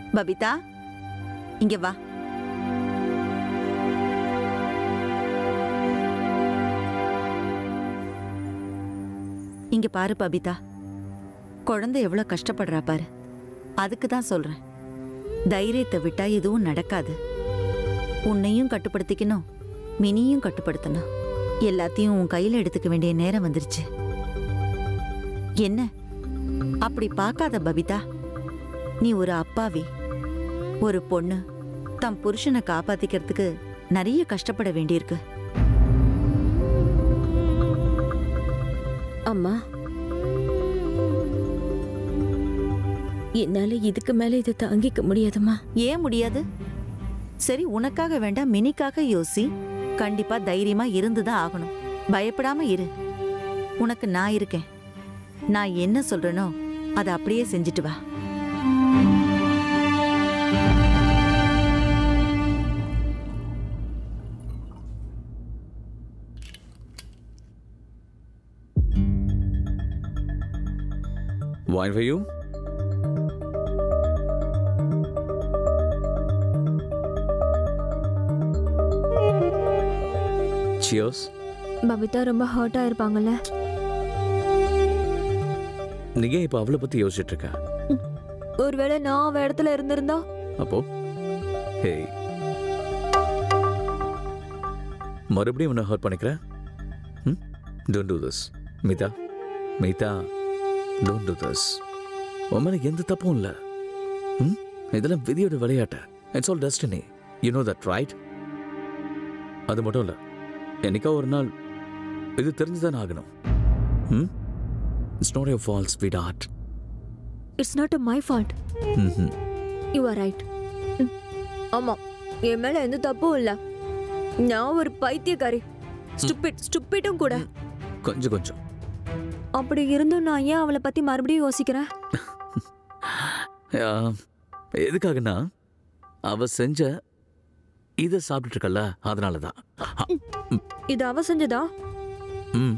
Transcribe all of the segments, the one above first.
பபிதா இங்க வா இங்க பாரு பபிதா குழந்தை எவ்வளவு கஷ்டப்படுறா பாரு அதுக்கு தான் சொல்றேன் தைரியத்தை விட்டா எதுவும் நடக்காது உன்னையும் கட்டுப்படுத்திக்கணும் மினியும் கட்டுப்படுத்தணும் எல்லாத்தையும் உன் கையில எடுத்துக்க வேண்டிய நேரம் வந்துருச்சு என்ன அப்படி பார்க்காத பபிதா நீ ஒரு அப்பாவி ஒரு பொண்ணு தம் புருஷனை காப்பாத்திக்கிறதுக்கு நிறைய கஷ்டப்பட வேண்டியிருக்கு அம்மா என்னால இதுக்கு மேல இதை தாங்கிக்க முடியாதும்மா ஏன் முடியாது சரி உனக்காக வேண்டாம் மினிக்காக யோசி கண்டிப்பா தைரியமா இருந்துதான் ஆகணும் பயப்படாம இரு உனக்கு நான் இருக்கேன் நான் என்ன சொல்றேனோ அதை அப்படியே செஞ்சுட்டு வா Wine for you? Cheers. Babita ரொம்ப ஹர்ட் ஆயிருப்பாங்கல்ல நீங்க இப்ப அவளை பத்தி யோசிச்சுட்டு இருக்க ஒருவேளை நான் அவ இடத்துல இருந்திருந்தா அப்போ ஹே மறுபடியும் உன்னை ஹர்ட் பண்ணிக்கிறேன் ம் don't do this Meetha Meetha don't do this உன் மேல எந்த தப்பும் இல்லை ம் இதெல்லாம் விதியோட விளையாட்டு it's all destiny you know that right அது மட்டும் இல்லை என்னைக்கா ஒரு நாள் இது தெரிஞ்சுதானே ஆகணும் ம் it's not your fault sweetheart it's not my fault ம் யூ ஆர் ரைட் ஆமா என் மேல எந்த தப்பும் இல்ல நான் ஒரு பைத்தியக்காரி ஸ்டூபிட் ஸ்டூபிட்டும் கூட கொஞ்சம் கொஞ்சம் அப்படி இருந்தும் நான் ஏன் அவளை பத்தி மறுபடியும் யோசிக்கிறேன் ஆ, எதுக்காகனா அவ செஞ்ச இதை சாப்பிட்டுட்டு இருக்கல அதனால தான் இது அவ செஞ்சதா ம்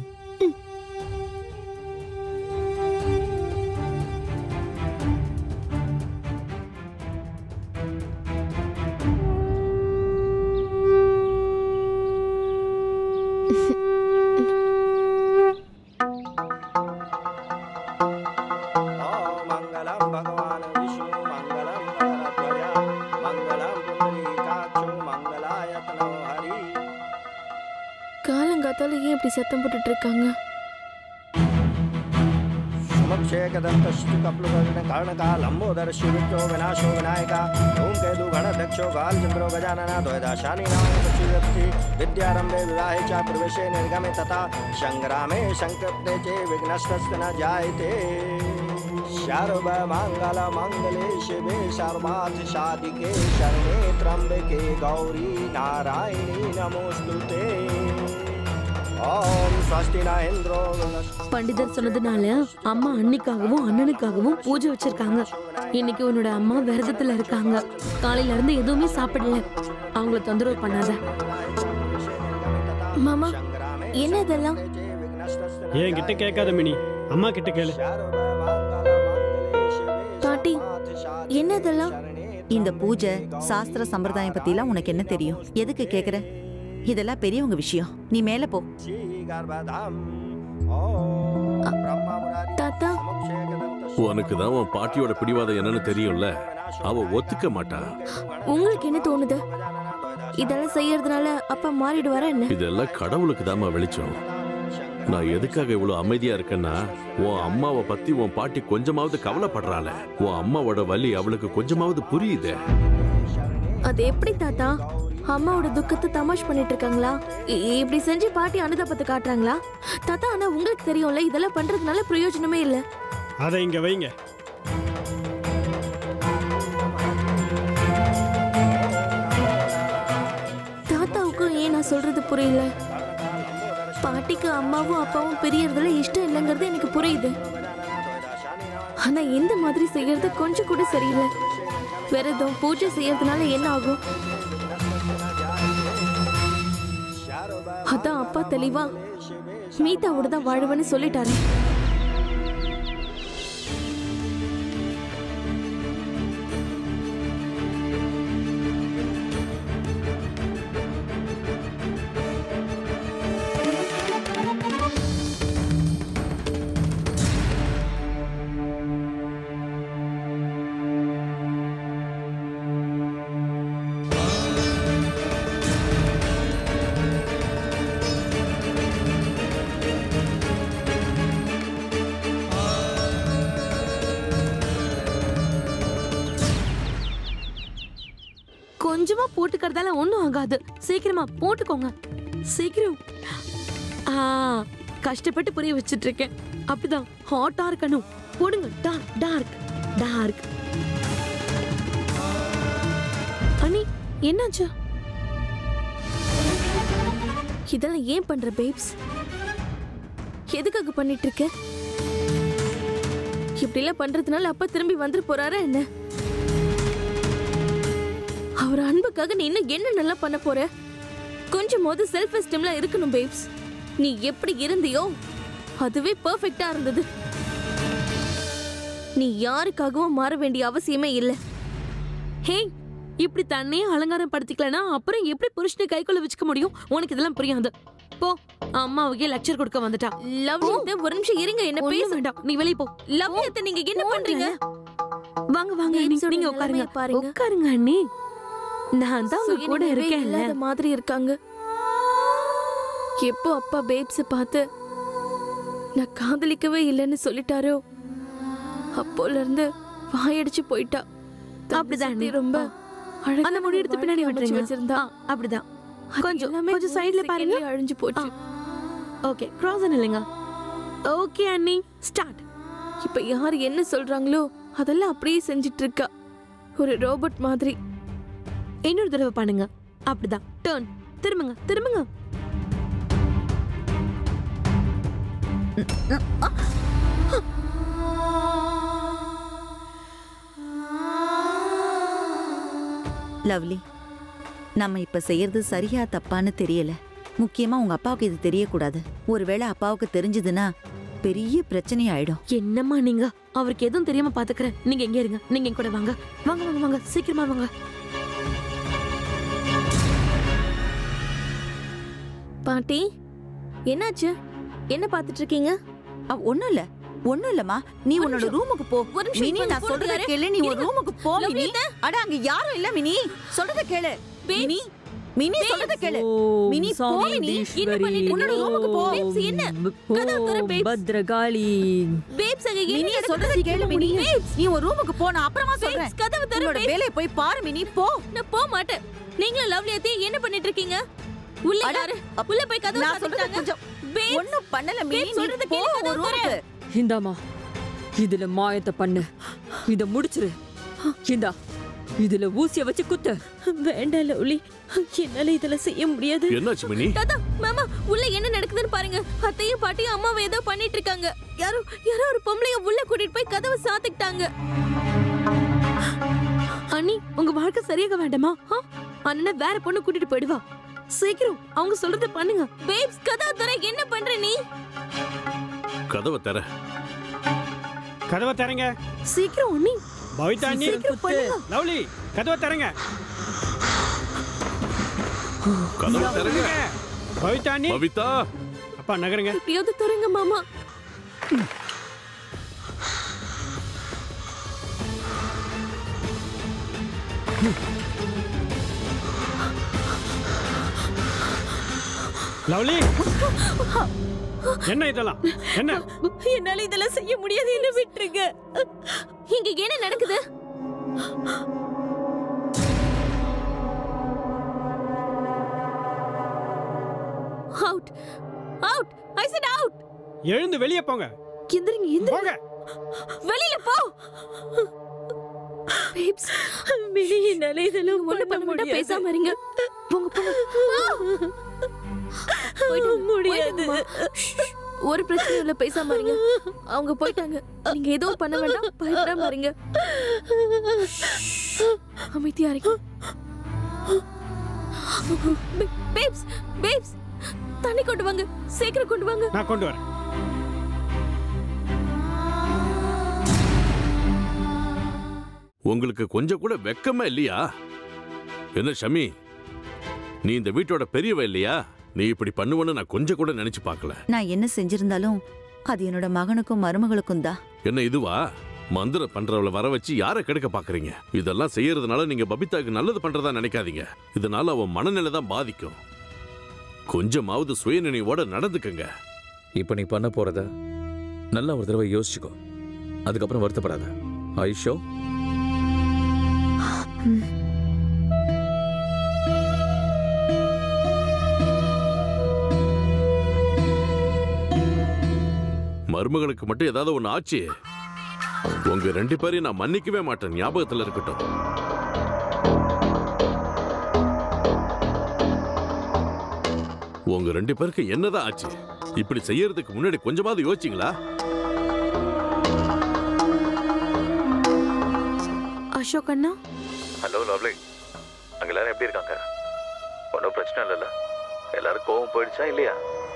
मङ्गलं भगवान् विष्णु मङ्गलं गणध्वजा मङ्गलं पुण्डरीकाक्षो मङ्गलायतनो हरि காலங்காத்தால ஏன் இப்படி சத்தம் போட்டுட்டு இருக்காங்க सुमक्षेकदन्तस्तु कप्लुकर्णकालम्बोदरशिवित्रो विनाशो विनायका धूमकेतु गणदक्षो गालचन्द्रो गजानना द्वैदाशानि नाम प्रचुरति विद्यारम्भे विवाहे च प्रवेशे निर्गमे तथा सङ्ग्रामे सङ्कृप्ते च विघ्नस्तस्य न जायते सर्वमङ्गलमङ्गले शिवे सर्वार्थ साधिके शरणे त्र्यम्बके गौरी नारायणी नमोऽस्तु ते ॐ स्वस्ति न इन्द्रो பண்டிதர் சொன்னதுனால அம்மா அன்னிக்காகவும் அண்ணனுக்காகவும் பூஜை வச்சிருக்காங்க இன்னைக்கு உன்னோட அம்மா விரதத்துல இருக்காங்க காலையில இருந்து எதுவுமே சாப்பிடல அவங்கள தொந்தரவு பண்ணாத மாமா என்ன இதெல்லாம் ஏன் கிட்ட கேட்காத மினி அம்மா கிட்ட கேளு பாட்டி என்ன இதெல்லாம் இந்த பூஜை சாஸ்திர சம்பிரதாயம் பத்திலாம் உனக்கு என்ன தெரியும் எதுக்கு கேக்குற இதெல்லாம் பெரியவங்க விஷயம் நீ மேல போ தாத்தா உனக்கு தான் உன் பாட்டியோட பிடிவாதம் என்னன்னு தெரியும்ல அவ ஒத்துக்க மாட்டா உங்களுக்கு என்ன தோணுது இதெல்லாம் செய்யறதுனால அப்பா மாறிடுவாரா என்ன இதெல்லாம் கடவுளுக்கு தாம்மா வெளிச்சம் நான் எதுக்காக இவ்வளவு அமைதியா இருக்கேன்னா உன் அம்மாவை பத்தி உன் பாட்டி கொஞ்சமாவது கவலைப்படுறாள உன் அம்மாவோட வலி அவளுக்கு கொஞ்சமாவது புரியுதே அது எப்படி தாத்தா அம்மாவோட துக்கத்தை தமாஷ் பண்ணிட்டு இருக்காங்களா இ- இப்படி செஞ்சு பாட்டி அனுதாபத்தை காட்டுறாங்களா தாத்தா ஆனா உங்களுக்கு தெரியும்ல இதெல்லாம் பண்றதுனால பிரயோஜனமே இல்ல அதை இங்க வைங்க தாத்தாவுக்கும் ஏன் நான் சொல்றது புரியல பாட்டிக்கு அம்மாவும் அப்பாவும் பிரியறதுல இஷ்டம் இல்லைங்கிறது எனக்கு புரியுது ஆனா இந்த மாதிரி செய்யறது கொஞ்சம் கூட சரியில்லை விரதம் பூஜை செய்யறதுனால என்ன ஆகும் அதான் அப்பா தெளிவா மீதாவோட தான் வாழுவேன்னு சொல்லிட்டாரு கொஞ்சமா போட்டுக்கறதால ஒண்ணும் ஆகாது சீக்கிரமா போட்டுக்கோங்க சீக்கிரம் ஆ கஷ்டப்பட்டு புரிய வச்சிட்டு இருக்கேன் அப்படிதான் ஹாட்டா இருக்கணும் போடுங்க டார்க் டார்க் டார்க் அனி என்னாச்சு இதெல்லாம் ஏன் பண்ற பேப்ஸ் எதுக்காக பண்ணிட்டு இருக்க இப்படிலாம் பண்றதுனால அப்பா திரும்பி வந்துட்டு போறாரா என்ன அவர் அன்புக்காக நீ இன்னும் என்ன நல்லா பண்ண போற கொஞ்சமாவது செல்ஃப் எஸ்டீம்ல இருக்கணும் பேப்ஸ் நீ எப்படி இருந்தியோ அதுவே பெர்ஃபெக்ட்டா இருந்தது நீ யாருக்காகவும் மாற வேண்டிய அவசியமே இல்ல ஹே இப்படி தன்னையே அலங்காரம் படுத்திக்கலனா அப்புறம் எப்படி புருஷனை கைக்குள்ள வச்சுக்க முடியும் உனக்கு இதெல்லாம் புரியாது போ அம்மாவுக்கே லெக்சர் கொடுக்க வந்துட்டா லவ் ஒரு நிமிஷம் இருங்க என்ன பேச வேண்டாம் நீ வெளிய போ லவ் நீங்க என்ன பண்றீங்க வாங்க வாங்க அண்ணி, Babes ஓட நீங்க உட்காருங்க நிலைமைய பாருங்க. உட்காருங்க அண்ணி நான் தான் உங்க கூட சுயநினைவே இருக்கேன்ல இல்லாத மாதிரி இருக்காங்க எப்போ அப்பா பேப்ஸ் பார்த்து நான் காதலிக்கவே இல்லைன்னு சொல்லிட்டாரோ அப்போல இருந்து வாயடிச்சு போயிட்டா தன்னை அப்படிதான் சுத்தி அண்ணி. ரொம்ப ஆ. அழகான அந்த முடி எடுத்து பின்னாடி வாழ்க்கை அமைச்சு விட்டுருங்க வச்சிருந்தா ஆ, அப்படிதான் அது கொஞ்சம் எல்லாமே கொஞ்சம் ஒரு சைடுல பாருங்க secondலயே அழிஞ்சு போச்சு ஓகே கிராஸ் இல்லைங்க ஓகே அண்ணி ஸ்டார்ட் இப்ப யார் என்ன சொல்றாங்களோ அதெல்லாம் அப்படியே செஞ்சிட்டு இருக்கா ஒரு ரோபோட் மாதிரி இன்னொரு தடவை பண்ணுங்க அப்படிதான் டர்ன் திரும்புங்க திரும்புங்க லவ்லி நம்ம இப்ப செய்யறது சரியா தப்பான்னு தெரியல முக்கியமா உங்க அப்பாவுக்கு இது தெரியக்கூடாது ஒருவேளை அப்பாவுக்கு தெரிஞ்சதுன்னா பெரிய பிரச்சனை ஆயிடும் என்னம்மா நீங்க அவருக்கு எதுவும் தெரியாம பாத்துக்கிறேன் நீங்க எங்க இருங்க நீங்க என் கூட வாங்க வாங்க வாங்க வாங்க சீக்கிரமா வாங்க பாட்டி என்னாச்சு என்ன பார்த்துட்டு இருக்கீங்க அ, ஒண்ணும் இல்ல ஒண்ணும் இல்லம்மா நீ உன்னோட ரூமுக்கு போ ஒரு நிமிஷம் மினி இப்ப நான் போன் சொல்றத யாரு? கேளு நீ ஒரு இருங்க. ரூமுக்கு போ மினி அட அங்க யாரும் இல்ல மினி சொல்றத கேளு மினி மினி சொல்றத கேளு மினி போ மினி என்ன பண்ணிட்டு உன்னோட ரூமுக்கு போ Babes, என்ன கதவு திற, babes. பத்ரகாளி பேப்ஸ் அங்க என்ன மினி நடக்குது? சொல்றத கேளு மினி நீ ஒரு ரூமுக்கு போ நான் அப்புறமா சொல்றேன் Babes, கதவு திற, உன்னோட babes. வேலையை போய் பாரு மினி போ நான் போக மாட்டேன் நீங்களும் லவ்லி அத்தையும் என்ன பண்ணிட்டு இருக்கீங்க உள்ள அட, யாரு உள்ள போய் கதவு நான் சொல்றத சாத்திட்டாங்க கொஞ்சம் Babes, ஒண்ணும் பண்ணல மினி babes நீ சொல்றத போ கேளு, ஒரு கதவு திற. ரூமுக்கு இந்தாமா இதுல மாயத்தை பண்ணு இத முடிச்சிரு இந்தா இதுல ஊசிய வச்சு குத்து வேண்டாம் லவ்லி என்னால இதெல்லாம் செய்ய முடியாது என்னாச்சு மினி தாத்தா மாமா உள்ள என்ன நடக்குதுன்னு பாருங்க அத்தையும் பாட்டியும் அம்மாவை ஏதோ பண்ணிட்டு இருக்காங்க யாரோ யாரோ ஒரு பொம்பளைய உள்ள கூட்டிட்டு போய் கதவை சாத்திக்கிட்டாங்க அண்ணி உங்க வாழ்க்கை சரியாக வேண்டாமா ஆ? அண்ணனை வேற பொண்ணு கூட்டிட்டு போயிடுவா சீக்கிரம் அவங்க சொல்றத பண்ணுங்க பேப்ஸ் கதவை தர என்ன பண்ற நீ கதவை தர கதவை தரங்க சீக்கிரம் அண்ணி பவிதா அண்ணி சீக்கிரம் பண்ணுங்க லவ்லி கதவை தரங்க கதவை தரங்க பவிதா அண்ணி பவிதா அப்பா நகருங்க எப்படியாவது தருங்க மாமா லவ்லி என்ன இதெல்லாம் என்ன என்னால இதெல்லாம் செய்ய முடியாது என்ன விட்டுருங்க இங்க என்ன நடக்குது out out I said out எழுந்து வெளியே போங்க எந்திரிங்க எந்திரிங்க போங்க வெளியில போ பேப்ஸ் மினி என்னால இதெல்லாம் ஒண்ணு பண்ண மாட்டா பேசாம இருங்க போங்க போங்க போயிட்டு முடியாது ஷ். ஒரு பிரச்சனையும் இல்ல பேசாம இருங்க அவங்க போயிட்டாங்க நீங்க எதுவும் பண்ண வேண்டாம் பயப்படாம இருங்க அமைதியா இருங்க பேப்ஸ் பேப்ஸ் தண்ணி கொண்டு வாங்க சீக்கிரம் கொண்டு வாங்க நான் கொண்டு வரேன் உங்களுக்கு கொஞ்சம் கூட வெக்கமா இல்லையா என்ன ஷமி நீ இந்த வீட்டோட பெரியவ இல்லையா நீ இப்படி பண்ணுவன்னு நான் கொஞ்சம் கூட நினைச்சு பார்க்கல நான் என்ன செஞ்சிருந்தாலும் அது என்னோட மகனுக்கும் மருமகளுக்கும் தான் என்ன இதுவா மந்திரம் பண்றவள வர வச்சு யாரை கெடுக்க பாக்குறீங்க இதெல்லாம் செய்யறதுனால நீங்க பபிதாக்கு நல்லது பண்றதா நினைக்காதீங்க இதனால அவன் மனநிலை தான் பாதிக்கும் கொஞ்சமாவது சுயநினைவோட நடந்துக்கங்க இப்போ நீ பண்ண போறத நல்லா ஒரு தடவை யோசிச்சுக்கோ அதுக்கப்புறம் வருத்தப்படாத ஐஷோ மருமகனுக்கு மட்டும் ஏதாவது ஒண்ணு ஆச்சு உங்க ரெண்டு பேரையும் நான் மன்னிக்கவே மாட்டேன் ஞாபகத்துல இருக்கட்டும் உங்க ரெண்டு பேருக்கு என்னதான் ஆச்சு இப்படி செய்யறதுக்கு முன்னாடி கொஞ்சமாவது யோசிச்சிங்களா அசோக் அண்ணா ஹலோ லவ்லி அங்கே எல்லாரும் எப்படி இருக்காங்க ஒன்றும் பிரச்சனை இல்லைல்ல எல்லாரும் கோவம் போயிடுச்சா இல்லையா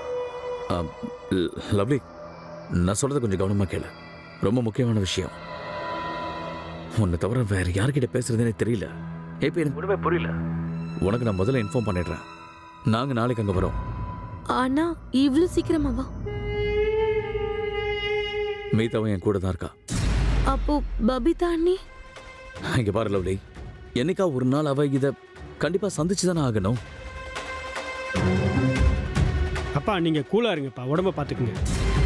லவ்லி நான் சொல்கிறத கொஞ்சம் கவனமாக கேளு ரொம்ப முக்கியமான விஷயம் உன்னை தவிர வேற யார்கிட்ட பேசுறதுனே தெரியல இப்போ எனக்கு ஒன்றுமே புரியல உனக்கு நான் முதல்ல இன்ஃபார்ம் பண்ணிடுறேன் நாங்கள் நாளைக்கு அங்கே வரோம் ஆனா இவ்வளவு சீக்கிரமாவா மீதாவும் என் கூட தான் இருக்கா அப்போ பபிதா அண்ணி இங்கே பாரு லவ்லி என்னைக்கா ஒரு நாள் அவ இதை கண்டிப்பாக சந்திச்சு தானே ஆகணும் அப்பா நீங்க கூலா இருங்கப்பா உடம்ப பாத்துக்குங்க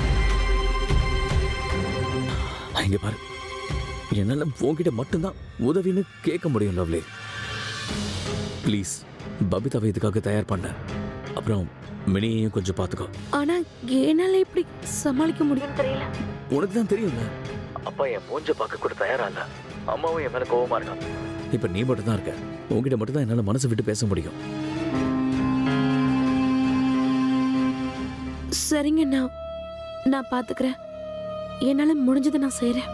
இங்க பாரு என்னால உன்கிட்ட மட்டும்தான் உதவின்னு கேட்க முடியும் லவ்லி ப்ளீஸ் பபிதாவை இதுக்காக தயார் பண்ண அப்புறம் மினியையும் கொஞ்சம் பார்த்துக்கோ ஆனா என்னால இப்படி சமாளிக்க முடியும் தெரியல உனக்கு தான் தெரியும்ல அப்பா என் மூஞ்ச பார்க்க கூட தயாரா இல்ல அம்மாவும் என் மேல கோவமா இருக்கான் இப்ப நீ மட்டும் தான் இருக்க உன்கிட்ட மட்டும் தான் என்னால மனசு விட்டு பேச முடியும் சரிங்க நான் நான் பாத்துக்கிறேன் என்னால முடிஞ்சதை நான் செய்யறேன்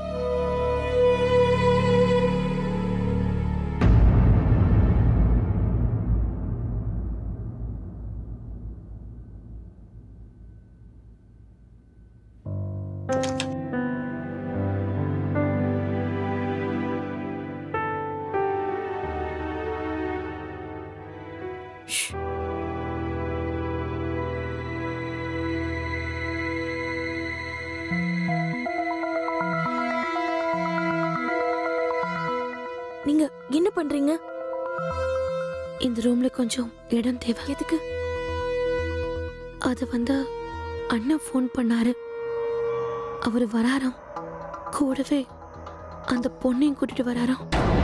நீங்க என்ன பண்றீங்க இந்த ரூம்ல கொஞ்சம் இடம் தேவை எதுக்கு அது வந்து அண்ணன் ஃபோன் பண்ணாரு அவர் வராராம் கூடவே அந்த பொண்ணையும் கூட்டிட்டு வராராம்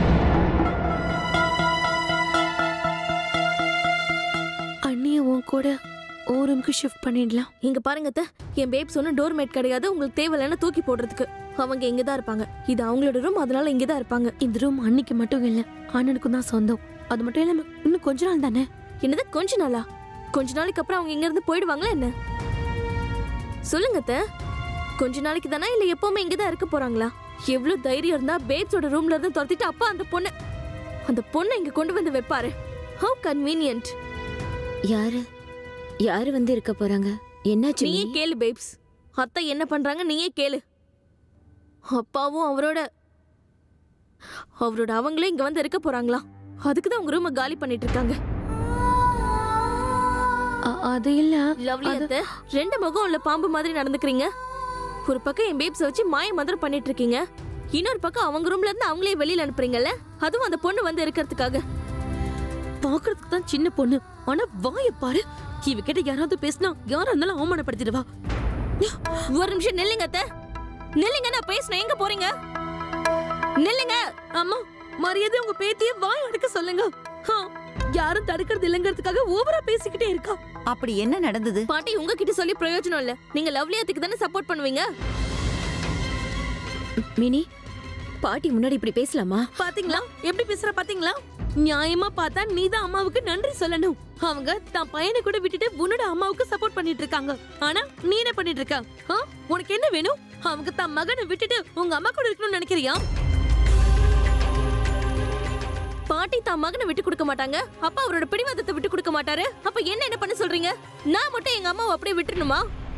அண்ணிய உன் கூட ஓ ரூம்க்கு ஷிஃப்ட் பண்ணிடலாம் இங்க பாருங்க அத்தை, என் பேப்ஸ் ஒன்றும் டோர் மேட் கிடையாது உங்களுக்கு தேவையில்லைன்னா தூக்கி போடுறதுக்கு அவங்க இங்க தான் இருப்பாங்க இது அவங்களோட ரூம் அதனால இங்க தான் இருப்பாங்க இந்த ரூம் அன்னிக்கு மட்டும் இல்ல அண்ணனுக்கும் தான் சொந்தம் அது மட்டும் இல்லாம இன்னும் கொஞ்ச நாள் தானே என்னது கொஞ்ச நாளா கொஞ்ச நாளைக்கு அப்புறம் அவங்க இங்க இருந்து போயிடுவாங்களா என்ன சொல்லுங்க அத்தை. கொஞ்ச நாளைக்கு தானா இல்ல எப்பவுமே இங்க தான் இருக்க போறாங்களா எவ்வளவு தைரியம் இருந்தா பேப்ஸோட ரூம்ல இருந்து துரத்திட்டு அப்பா அந்த பொண்ணு அந்த பொண்ணை இங்க கொண்டு வந்து வைப்பாரு ஹவு கன்வீனியன்ட் யாரு யாரு வந்து இருக்க போறாங்க என்னாச்சு நீயே மினி? கேளு பேப்ஸ் அத்தை என்ன பண்றாங்க நீயே கேளு அப்பாவும் அவரோட அவரோட அவங்களே இங்க வந்து இருக்க போறாங்களா அதுக்கு தான் உங்க ரூமை காலி பண்ணிட்டு இருக்காங்க அ- அது இல்ல லவ்லி அது- அத்தை ரெண்டு முகம் உள்ள பாம்பு மாதிரி நடந்துக்கிறீங்க ஒரு பக்கம் என் பேப்ஸ் வச்சு மாய மந்திரம் பண்ணிட்டு இருக்கீங்க இன்னொரு பக்கம் அவங்க ரூம்ல இருந்து அவங்களே வெளியில அனுப்புறீங்கல்ல அதுவும் அந்த பொண்ணு வந்து இருக்கிறதுக்காக பாக்குறதுக்கு தான் சின்ன பொண்ணு ஆனா வாய பாரு இவ கிட்ட யாராவது பேசினா யாரா இருந்தாலும் அவமானப்படுத்திடுவா ஒரு நிமிஷம் நில்லுங்க அத்தை நில்லுங்க நான் பேசுனேன் எங்க போறீங்க நில்லுங்க அம்மா மரியாதை உங்க பேத்திய வாய் அடக்க சொல்லுங்க ஹா, யாரும் தடுக்கிறது இல்லைங்கிறதுக்காக ஓவரா பேசிக்கிட்டே இருக்கா அப்படி என்ன நடந்தது பாட்டி உங்ககிட்ட சொல்லி பிரயோஜனம் இல்ல நீங்க லவ்லியாத்துக்கு தானே சப்போர்ட் பண்ணுவீங்க மினி பாட்டி முன்னாடி இப்படி பேசலாமா பாத்தீங்களா எப்படி பேசுற பாத்தீங்களா நியாயமா பார்த்தா நீ தான் அம்மாவுக்கு நன்றி சொல்லணும் அவங்க தான் பையனை கூட விட்டுட்டு உன்னோட அம்மாவுக்கு சப்போர்ட் பண்ணிட்டு இருக்காங்க ஆனா நீ என்ன பண்ணிட்டு இருக்க ஆ? உனக்கு என்ன வேணும் அவங்க தன் மகனை விட்டுட்டு உங்க அம்மா கூட இருக்கணும்னு நினைக்கிறியா பாட்டி தான் மகனை விட்டு கொடுக்க மாட்டாங்க அப்பா அவரோட பிடிவாதத்தை விட்டு கொடுக்க மாட்டாரு அப்ப என்ன என்ன பண்ண சொல்றீங்க நான் மட்டும் எங்க அம்மாவை அப்படியே விட்டுணுமா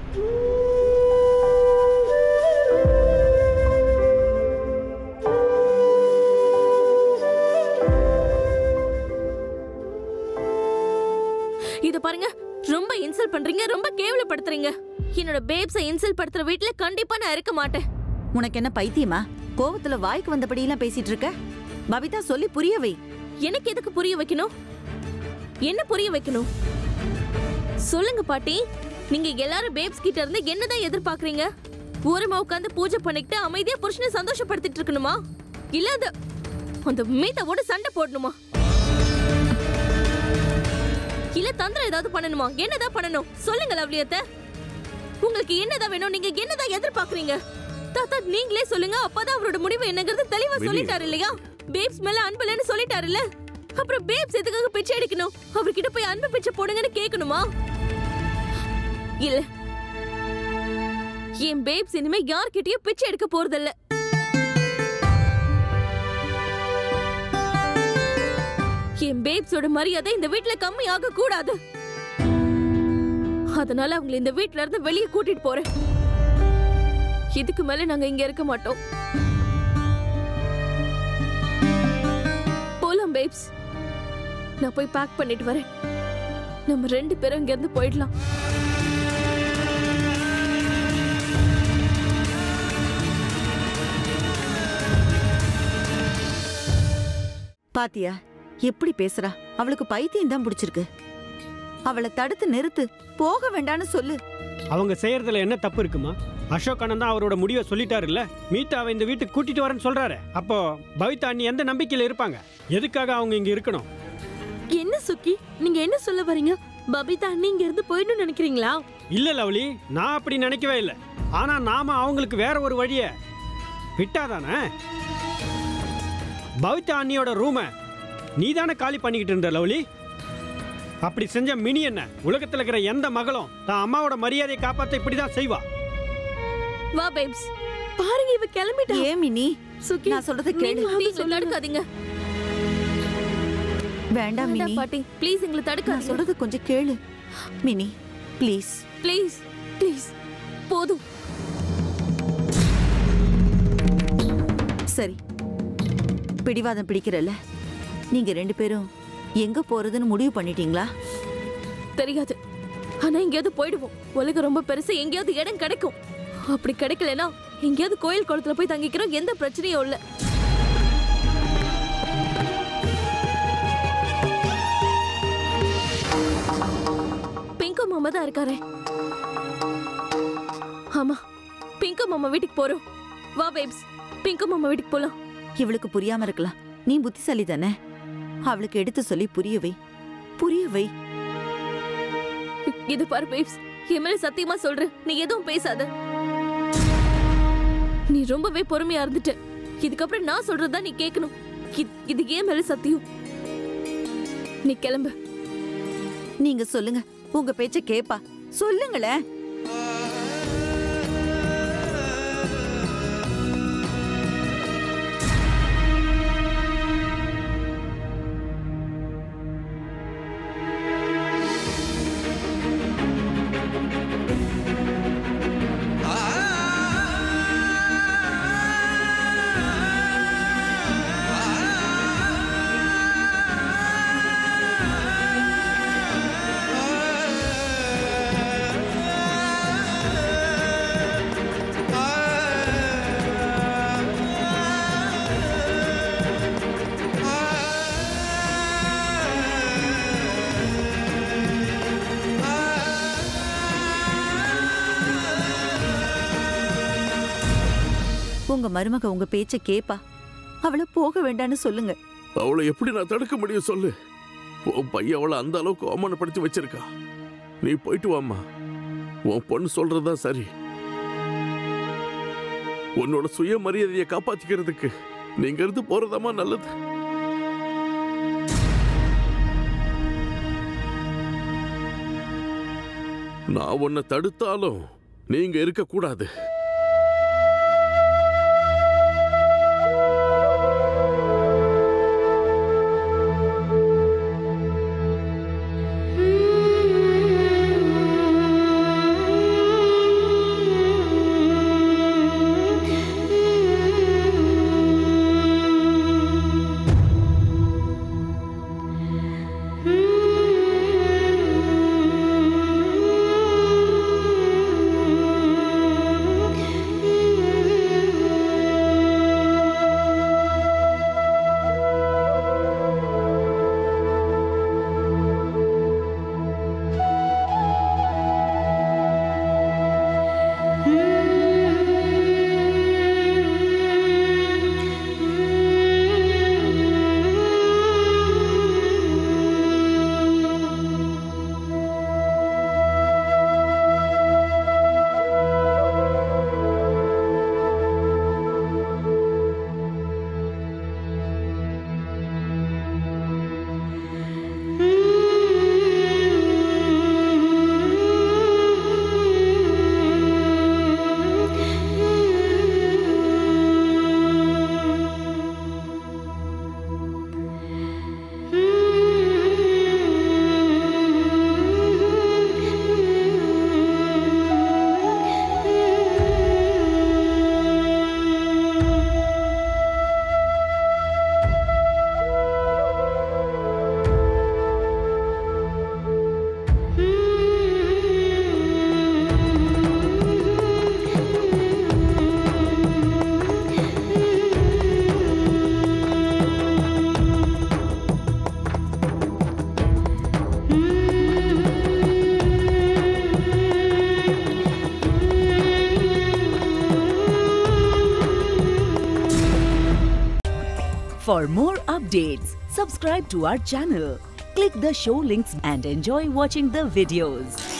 இத பாருங்க ரொம்ப இன்சல்ட் பண்றீங்க ரொம்ப கேவலப்படுத்துறீங்க என்னோட பேப்ஸை இன்சல்ட் படுத்துற வீட்ல கண்டிப்பா நான் இருக்க மாட்டேன் உனக்கு என்ன பைத்தியமா கோவத்துல வாய்க்கு வந்தபடியெல்லாம் பேசிட்டு இருக்க பபிதா சொல்லி புரிய வை எனக்கு எதுக்கு புரிய வைக்கணும் என்ன புரிய வைக்கணும் சொல்லுங்க பாட்டி நீங்க எல்லாரும் பேப்ஸ் கிட்ட இருந்து என்னதான் எதிர்பார்க்கறீங்க ஓரமா உட்காந்து பூஜை பண்ணிக்கிட்டு அமைதியா புருஷனை சந்தோஷப்படுத்திட்டு இருக்கணுமா இல்ல அந்த அந்த மீதாவோட சண்டை போடணுமா இல்ல தந்திரம் ஏதாவது பண்ணணுமா என்னதான் பண்ணணும் சொல்லுங்க லவ்லியத்தை உங்களுக்கு என்னதான் வேணும் நீங்க என்னதான் எதிர்பார்க்கறீங்க தாத்தா நீங்களே சொல்லுங்க அப்பதான் அவரோட முடிவு என்னங்கிறது தெளிவா மினி. சொல்லிட்டாரு இல்லையா பேப்ஸ் மேல அன்புலன்னு சொல்லிட்டாருல்ல அப்புறம் பேப்ஸ் எதுக்காக பிச்சை எடுக்கணும் அவர்கிட்ட போய் அன்பு பிச்சை போடுங்கன்னு கேட்கணுமா இல்ல என் பேப்ஸ் இனிமே யார்கிட்டயும் பிச்சை எடுக்க போறதில்ல என் பேப்ஸோட மரியாதை இந்த வீட்ல கம்மி ஆக கூடாது அதனால அவங்களை இந்த வீட்ல இருந்து வெளியே கூட்டிட்டு போறேன் இதுக்கு மேல நாங்க இங்க இருக்க மாட்டோம் போலாம் பேப்ஸ் நான் போய் பேக் பண்ணிட்டு வரேன் நம்ம ரெண்டு பேரும் இங்க இருந்து போயிடலாம் பாத்தியா எப்படி பேசுறா அவளுக்கு பைத்தியம் தான் பிடிச்சிருக்கு அவளை தடுத்து நிறுத்து போக வேண்டான்னு சொல்லு அவங்க செய்யறதுல என்ன தப்பு இருக்குமா அசோக் அண்ணன் தான் அவரோட முடிவை சொல்லிட்டாருல்ல மீட்டாவை இந்த வீட்டுக்கு கூட்டிட்டு வரேன்னு சொல்றாரு அப்போ பவிதா அண்ணி எந்த நம்பிக்கையில இருப்பாங்க எதுக்காக அவங்க இங்க இருக்கணும் என்ன சுக்கி நீங்க என்ன சொல்ல வரீங்க பபிதா அண்ணி இங்க இருந்து போயிடணும்னு நினைக்கிறீங்களா இல்ல லவ்லி நான் அப்படி நினைக்கவே இல்லை ஆனா நாம அவங்களுக்கு வேற ஒரு வழிய விட்டாதானே பவிதா அண்ணியோட ரூமை நீ தானே காலி பண்ணிக்கிட்டு இருந்த லவ்லி அப்படி செஞ்ச மினி என்ன உலகத்துல இருக்கிற எந்த மகளும் தான் அம்மாவோட மரியாதையை காப்பாத்த இப்படிதான் செய்வா வா பேப்ஸ் பாருங்க இவ கிளம்பிட்டா ஏன் மினி சுக்கி நான் சொல்றத கேளு நீங்க தடுக்காதீங்க வேண்டாம் மினி வேண்டாம் பாட்டி ப்ளீஸ் எங்களை நான் தடுக்காதீங்க சொல்றது கொஞ்சம் கேளு மினி ப்ளீஸ் ப்ளீஸ் ப்ளீஸ் போதும் சரி பிடிவாதம் பிடிக்கிறல்ல நீங்க ரெண்டு பேரும் எங்க போறதுன்னு முடிவு பண்ணிட்டீங்களா தெரியாது ஆனா எங்கேயாவது போயிடுவோம் உலகம் ரொம்ப பெருசு எங்கேயாவது இடம் கிடைக்கும் அப்படி கிடைக்கலனா எங்கேயாவது கோயில் குளத்துல போய் தங்கிக்கிறோம் எந்த பிரச்சனையும் இல்ல பிங்கு மாமா தான் இருக்காரே ஆமா பிங்கு மாமா வீட்டுக்கு போறோம் வா பேப்ஸ் பிங்கு மாமா வீட்டுக்கு போலாம் இவளுக்கு புரியாம இருக்கலாம் நீ புத்திசாலி தானே அவளுக்கு எடுத்து சொல்லி புரிய வை புரிய வை இது பாரு பேப்ஸ் என் மேல சத்தியமா சொல்றேன் நீ எதுவும் பேசாத நீ ரொம்பவே பொறுமையா இருந்துட்ட இதுக்கப்புறம் நான் சொல்றதா நீ கேட்கணும் இது- இது ஏன் மேல சத்தியம் நீ கிளம்பு நீங்க சொல்லுங்க உங்க பேச்ச கேப்பா சொல்லுங்களேன் உங்க மருமக உங்க பேச்ச கேப்பா அவளை போக வேண்டான்னு சொல்லுங்க அவளை எப்படி நான் தடுக்க முடியும் சொல்லு உன் பையன் அவளை அந்த அளவுக்கு அவமானப்படுத்தி வச்சிருக்கா நீ போயிட்டு வாம்மா உன் பொண்ணு சொல்றதுதான் சரி உன்னோட சுயமரியாதையை காப்பாத்திக்கிறதுக்கு நீங்க இருந்து போறதாம்மா நல்லது நான் உன்னை தடுத்தாலும் நீங்க இருக்கக்கூடாது For more updates, subscribe to our channel, click the show links and enjoy watching the videos.